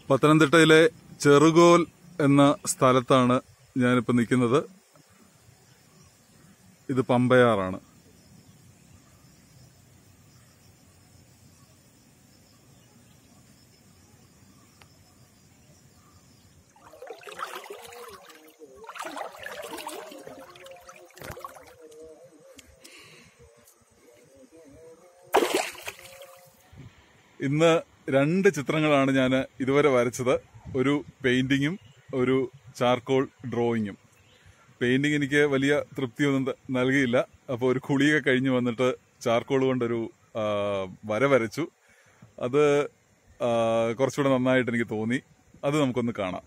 പത്തനംതിട്ടയിലെ ചെറുകോൽ എന്ന സ്ഥലത്താണ് ഞാനിപ്പോൾ നിൽക്കുന്നത് ഇത് പമ്പയാറാണ് ഇന്ന് രണ്ട് ചിത്രങ്ങളാണ് ഞാൻ ഇതുവരെ വരച്ചത് ഒരു പെയിന്റിങ്ങും ഒരു ചാർക്കോൾ ഡ്രോയിങ്ങും പെയിന്റിങ് എനിക്ക് വലിയ തൃപ്തിയൊന്നും ത- നൽകിയില്ല അപ്പോൾ ഒരു കുളിയൊക്കെ കഴിഞ്ഞ് വന്നിട്ട് ചാർക്കോൾ കൊണ്ടൊരു ആ, വര വരച്ചു അത് ആ, കുറച്ചുകൂടെ നന്നായിട്ട് എനിക്ക് തോന്നി അത് നമുക്കൊന്ന് കാണാം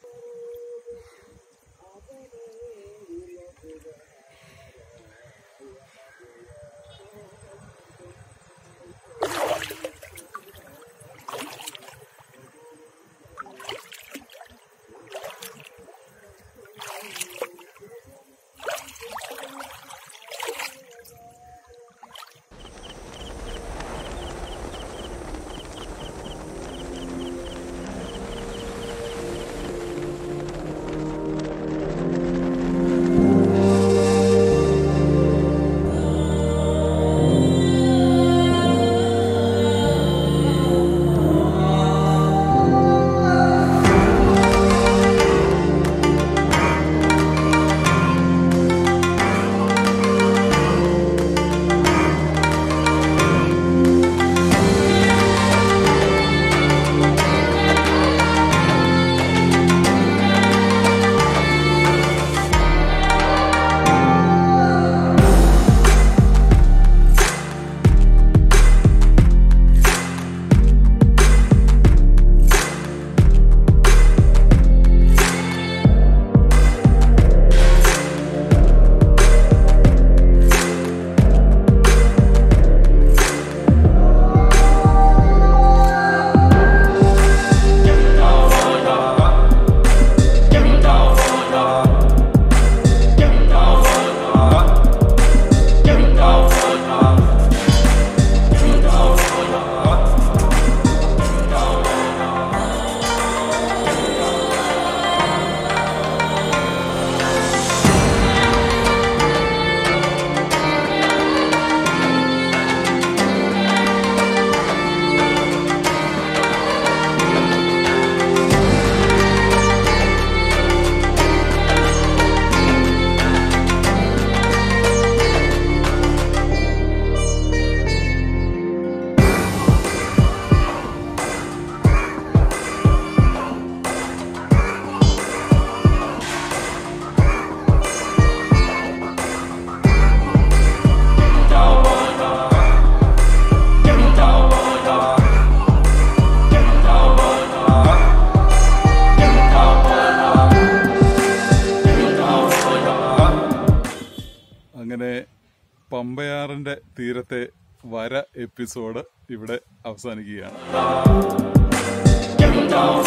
അങ്ങനെ പമ്പയാറിന്റെ തീരത്തെ വര എപ്പിസോഡ് ഇവിടെ അവസാനിക്കുകയാണ്